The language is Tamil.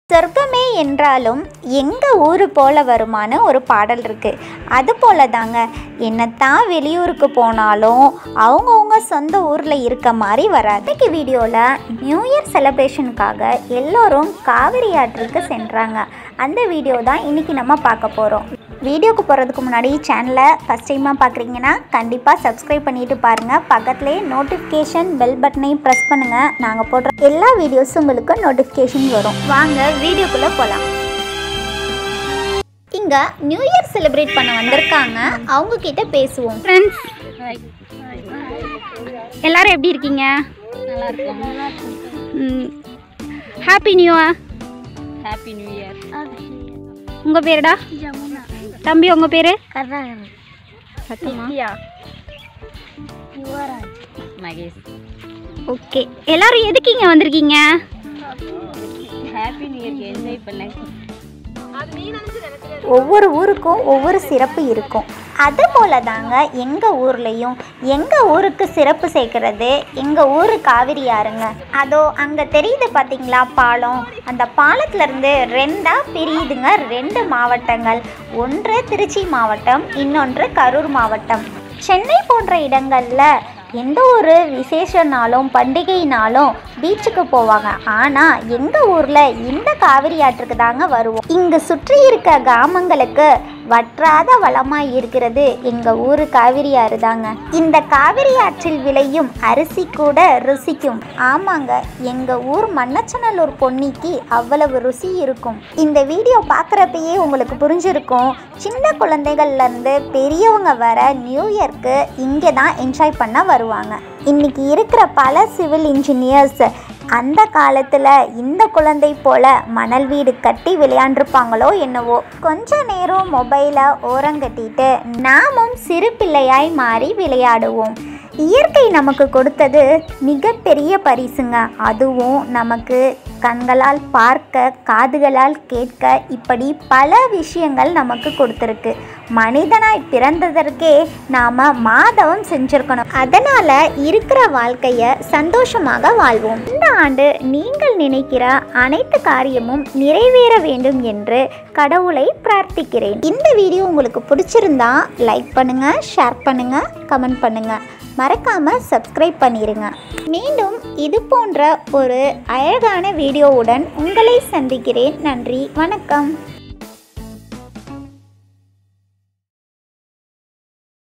சொர்க்கமே என்றாலும் எங்கள் ஊரு போல வருமான ஒரு பாடல் இருக்குது அது போல தாங்க என்னத்தான் வெளியூருக்கு போனாலும் அவங்கவுங்க சொந்த ஊரில் இருக்க மாதிரி வராது இன்னைக்கு வீடியோவில் நியூ இயர் செலிப்ரேஷனுக்காக எல்லோரும் காவிரி ஆற்றுக்கு சென்றாங்க அந்த வீடியோ தான் இன்றைக்கி நம்ம பார்க்க போகிறோம் வீடியோக்கு போகிறதுக்கு முன்னாடி சேனலை ஃபஸ்ட் டைமாக பார்க்குறீங்கன்னா கண்டிப்பாக சப்ஸ்கிரைப் பண்ணிட்டு பாருங்கள் பக்கத்துலேயே நோட்டிஃபிகேஷன் பெல் பட்டனையும் ப்ரெஸ் பண்ணுங்கள் நாங்கள் போடுற எல்லா வீடியோஸும் உங்களுக்கு நோட்டிஃபிகேஷன் வரும் வாங்க வீடியோக்குள்ளே போகலாம் இங்கே நியூ இயர் செலிப்ரேட் பண்ண வந்திருக்காங்க அவங்க கிட்ட பேசுவோம் ஃப்ரெண்ட்ஸ் எல்லாரும் எப்படி இருக்கீங்க happy new year happy new year உங்கள் பேருடா தம்பி உங்கள் பேர் சத்தமா மகேஷ் ஓகே எல்லாரும் எதுக்கு இங்கே வந்திருக்கீங்க ஹாப்பி நியூ இயர்க்கு என்ஜாய் பண்ண ஒவ்வொரு ஊருக்கும் ஒவ்வொரு சிறப்பு இருக்கும் அது போல தாங்க எங்கள் ஊர்லேயும் எங்கள் ஊருக்கு சிறப்பு சேர்க்கறது எங்கள் ஊர் காவிரி ஆறுங்க அதோ அங்கே தெரியுது பார்த்தீங்களா பாலம் அந்த பாலத்துலேருந்து ரெண்டாக பிரியுதுங்க ரெண்டு மாவட்டங்கள் ஒன்று திருச்சி மாவட்டம் இன்னொன்று கரூர் மாவட்டம் சென்னை போன்ற இடங்களில் எந்த ஒரு விசேஷனாலும் பண்டிகைனாலும் பீச்சுக்கு போவாங்க ஆனால் எங்கள் ஊரில் இந்த காவிரி ஆற்றுக்கு தாங்க வருவோம் இங்கு சுற்றி இருக்க கிராமங்களுக்கு வற்றாத வளமாக இருக்கிறது எங்கள் ஊர் காவிரி ஆறு தாங்க இந்த காவிரி ஆற்றில் விளையும் அரிசி கூட ருசிக்கும் ஆமாங்க எங்கள் ஊர் மண்ணச்சநல்லூர் பொன்னிக்கு அவ்வளவு ருசி இருக்கும் இந்த வீடியோ பார்க்குறப்பயே உங்களுக்கு புரிஞ்சிருக்கும் சின்ன குழந்தைகள்லேருந்து பெரியவங்க வர நியூ இயர்க்கு இங்கே தான் என்ஜாய் பண்ண வருவாங்க இன்னைக்கு இருக்கிற பல சிவில் இன்ஜினியர்ஸ் அந்த காலத்தில் இந்த குழந்தை போல மணல் வீடு கட்டி விளையாண்டுருப்பாங்களோ என்னவோ கொஞ்ச நேரம் மொபைலை ஓரங்கட்டிட்டு நாமும் சிறு பிள்ளையாய் மாறி விளையாடுவோம் இயற்கை நமக்கு கொடுத்தது மிகப்பெரிய பரிசுங்க அதுவும் நமக்கு கண்களால் பார்க்க காதுகளால் கேட்க இப்படி பல விஷயங்கள் நமக்கு கொடுத்துருக்கு மனிதனாய் பிறந்ததற்கே நாம் மாதவம் செஞ்சுருக்கணும் அதனால் இருக்கிற வாழ்க்கையை சந்தோஷமாக வாழ்வோம் இந்த ஆண்டு நீங்கள் நினைக்கிற அனைத்து காரியமும் நிறைவேற வேண்டும் என்று கடவுளை பிரார்த்திக்கிறேன் இந்த வீடியோ உங்களுக்கு பிடிச்சிருந்தா லைக் பண்ணுங்கள் ஷேர் பண்ணுங்கள் கமெண்ட் பண்ணுங்கள் மறக்காமல் சப்ஸ்கிரைப் பண்ணிடுங்க மீண்டும் இது போன்ற ஒரு அழகான வீடியோவுடன் உங்களை சந்திக்கிறேன் நன்றி வணக்கம்